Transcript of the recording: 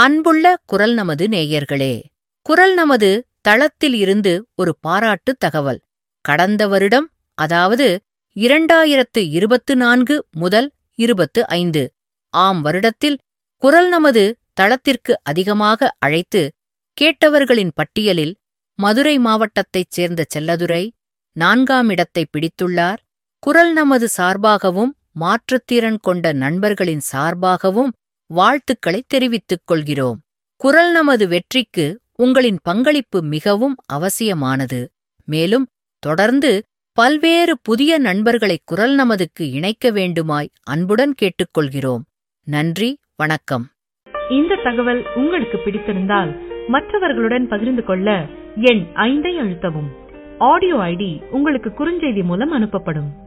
அன்புள்ள குரல் நமது நேயர்களே குரல் நமது தளத்தில் இருந்து ஒரு பாராட்டு தகவல் கடந்த வருடம் அதாவது இரண்டாயிரத்து இருபத்து நான்கு முதல் இருபத்து ஐந்து ஆம் வருடத்தில் குரல் நமது தளத்திற்கு அதிகமாக அழைத்து கேட்டவர்களின் பட்டியலில் மதுரை மாவட்டத்தைச் சேர்ந்த செல்லதுரை நான்காம் இடத்தை பிடித்துள்ளார் குரல் நமது சார்பாகவும் மாற்றுத்திறன் கொண்ட நண்பர்களின் சார்பாகவும் வாழ்த்துக்களை தெரிவித்துக் கொள்கிறோம் குரல் நமது வெற்றிக்கு உங்களின் பங்களிப்பு மிகவும் அவசியமானது மேலும் தொடர்ந்து பல்வேறு புதிய நண்பர்களை குரல் நமதுக்கு இணைக்க வேண்டுமாய் அன்புடன் கேட்டுக்கொள்கிறோம் நன்றி வணக்கம் இந்த தகவல் உங்களுக்கு பிடித்திருந்தால் மற்றவர்களுடன் பகிர்ந்து கொள்ள எண் ஐந்தை அழுத்தவும் ஆடியோ ஐடி உங்களுக்கு குறுஞ்செய்தி மூலம் அனுப்பப்படும்